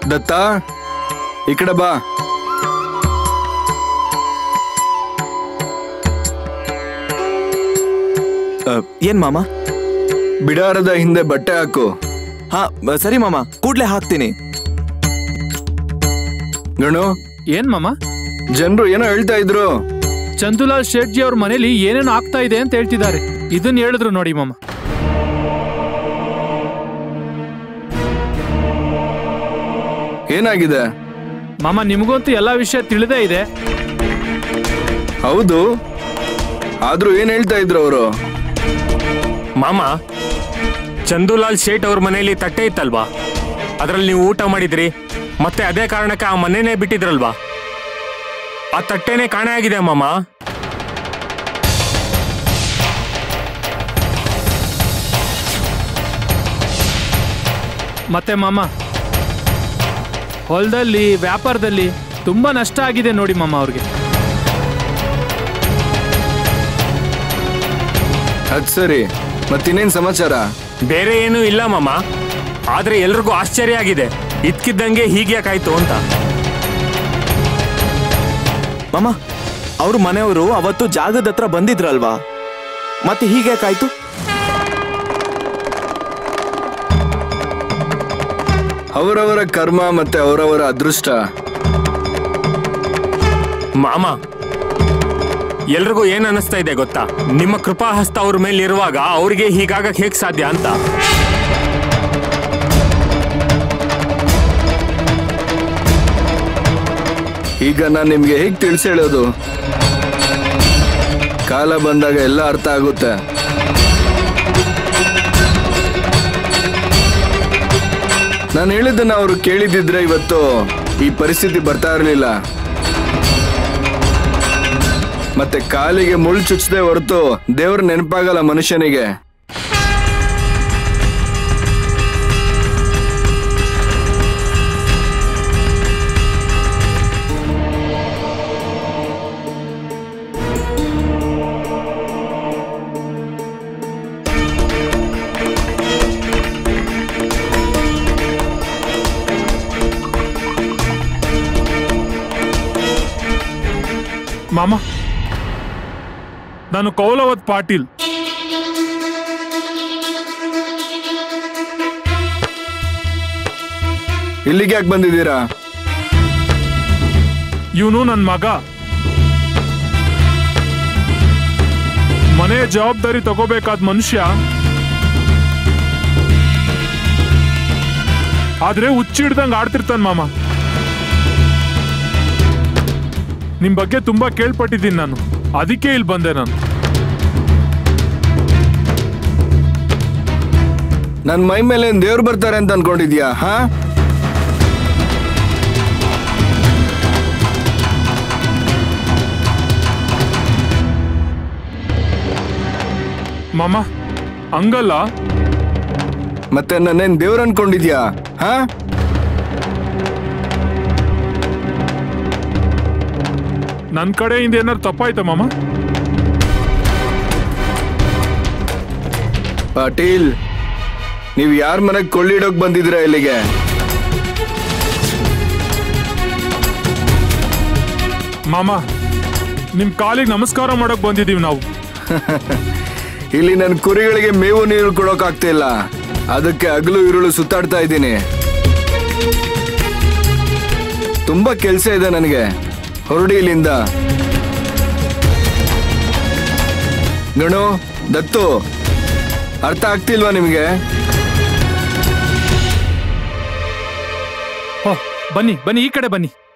ದತ್ತ ಈ ಕಡೆ ಬಾ ಅ, ಏನ್ ಮಾಮ ಬಿಡಾರದ ಹಿಂದೆ ಬಟ್ಟೆ ಹಾಕು ಹಾ ಅ, ಸರಿ ಮಾಮ ಕೂಡ್ಲೆ ಹಾಕ್ತೀನಿ ಗಣು ಏನ್ ಮಾಮ ಜನರು ಏನೋ ಹೇಳ್ತಾ ಇದ್ರು ಚಂದುಲಾಲ್ ಶೆಟ್ಜಿ ಅವ್ರ ಮನೇಲಿ ಏನೇನು ಆಗ್ತಾ ಇದೆ ಅಂತ ಹೇಳ್ತಿದ್ದಾರೆ ಇದನ್ನ ಹೇಳಿದ್ರು ನೋಡಿ ಮಾಮ ಏನಾಗಿದೆ ಮಾಮ ನಿಮಗಂತೂ ಎಲ್ಲಾ ವಿಷಯ ತಿಳಿದೇ ಇದೆ ಹೌದು ಆದ್ರೂ ಏನ್ ಹೇಳ್ತಾ ಇದ್ರು ಅವರು ಮಾಮ ಚಂದುಲಾಲ್ ಶೇಟ್ ಅವ್ರ ಮನೆಯಲ್ಲಿ ತಟ್ಟೆ ಇತ್ತಲ್ವಾ ಅದರಲ್ಲಿ ನೀವು ಊಟ ಮಾಡಿದ್ರಿ ಮತ್ತೆ ಅದೇ ಕಾರಣಕ್ಕೆ ಆ ಮನೆನೇ ಬಿಟ್ಟಿದ್ರಲ್ವಾ ಆ ತಟ್ಟೆನೇ ಕಾಣೆ ಆಗಿದೆ ಮಾಮ ಮತ್ತೆ ಮಾಮ ಹೊಲದಲ್ಲಿ ವ್ಯಾಪಾರದಲ್ಲಿ ತುಂಬಾ ನಷ್ಟ ಆಗಿದೆ ನೋಡಿ ಮಾಮ ಅವ್ರಿಗೆ ಅದ್ ಸರಿ ಮತ್ತಿನ್ನೇನ್ ಸಮಾಚಾರ ಬೇರೆ ಏನೂ ಇಲ್ಲ ಮಾಮ ಆದ್ರೆ ಎಲ್ರಿಗೂ ಆಶ್ಚರ್ಯ ಆಗಿದೆ ಇದ್ಕಿದ್ದಂಗೆ ಹೀಗ್ಯಾಕಾಯ್ತು ಅಂತ ಮಾಮ ಅವ್ರ ಮನೆಯವರು ಅವತ್ತು ಜಾಗದ ಹತ್ರ ಬಂದಿದ್ರಲ್ವಾ ಮತ್ತೆ ಹೀಗ್ಯಾಕಾಯ್ತು ಅವರವರ ಕರ್ಮ ಮತ್ತೆ ಅವರವರ ಅದೃಷ್ಟ ಮಾಮ ಎಲ್ರಿಗೂ ಏನ್ ಅನಿಸ್ತಾ ಇದೆ ಗೊತ್ತಾ ನಿಮ್ಮ ಕೃಪಾಹಸ್ತ ಅವ್ರ ಮೇಲೆ ಇರುವಾಗ ಅವ್ರಿಗೆ ಹೀಗಾಗಕ್ ಹೇಗ್ ಸಾಧ್ಯ ಅಂತ ಈಗ ನಾನು ನಿಮ್ಗೆ ಹೇಗ್ ತಿಳಿಸಿ ಹೇಳೋದು ಕಾಲ ಬಂದಾಗ ಎಲ್ಲ ಅರ್ಥ ಆಗುತ್ತೆ ನಾನು ಹೇಳಿದ್ದನ್ನ ಅವರು ಕೇಳಿದಿದ್ರೆ ಇವತ್ತು ಈ ಪರಿಸ್ಥಿತಿ ಬರ್ತಾ ಇರಲಿಲ್ಲ ಮತ್ತೆ ಕಾಲಿಗೆ ಮುಳ್ಳು ಚುಚ್ಚದೆ ಹೊರತು ದೇವ್ರ ನೆನಪಾಗಲ್ಲ ಮನುಷ್ಯನಿಗೆ ಮಾಮ ನಾನು ಕೌಲವತ್ ಪಾಟೀಲ್ ಇಲ್ಲಿಗೆ ಯಾಕೆ ಬಂದಿದ್ದೀರಾ ಇವನು ನನ್ನ ಮಗ ಮನೆಯ ಜವಾಬ್ದಾರಿ ತಗೋಬೇಕಾದ ಮನುಷ್ಯ ಆದ್ರೆ ಹುಚ್ಚಿಡ್ದಂಗ್ ಆಡ್ತಿರ್ತಾನ ಮಾಮ ನಿಮ್ ಬಗ್ಗೆ ತುಂಬಾ ಕೇಳ್ಪಟ್ಟಿದ್ದೀನಿ ನಾನು ಅದಕ್ಕೆ ಇಲ್ಲಿ ಬಂದೆ ನಾನು ನನ್ನ ಮೈ ಮೇಲೆ ಏನ್ ದೇವ್ರು ಬರ್ತಾರೆ ಅಂತ ಅನ್ಕೊಂಡಿದ್ಯಾ ಹಾ ಮಾಮ ಹಂಗಲ್ಲ ಮತ್ತೆ ನನ್ನೇನ್ ದೇವ್ರು ಅನ್ಕೊಂಡಿದ್ಯಾ ಹಾ ನನ್ ಕಡೆಯಿಂದ ಏನಾರು ತಪ್ಪಾಯ್ತಾ ಮಾಮ ಪಾಟೀಲ್ ನೀವ್ ಯಾರ ಮನೆಗ್ ಕೊಳ್ಳಿಡೋಕ್ ಬಂದಿದ್ದೀರಾ ಇಲ್ಲಿಗೆ ಮಾಮ ನಿಮ್ ಕಾಲಿಗೆ ನಮಸ್ಕಾರ ಮಾಡಕ್ ಬಂದಿದೀವಿ ನಾವು ಇಲ್ಲಿ ನನ್ನ ಕುರಿಗಳಿಗೆ ಮೇವು ನೀರು ಕೊಡೋಕ್ ಆಗ್ತಿಲ್ಲ ಅದಕ್ಕೆ ಹಗಲು ಇರುಳು ಸುತ್ತಾಡ್ತಾ ಇದ್ದೀನಿ ತುಂಬಾ ಕೆಲಸ ಇದೆ ನನಗೆ ಹೊರಡಿ ಇಲ್ಲಿಂದ ಗಣು ದತ್ತು ಅರ್ಥ ಆಗ್ತಿಲ್ವಾ ನಿಮಗೆ ಹೋ ಬನ್ನಿ ಬನ್ನಿ ಈ ಕಡೆ ಬನ್ನಿ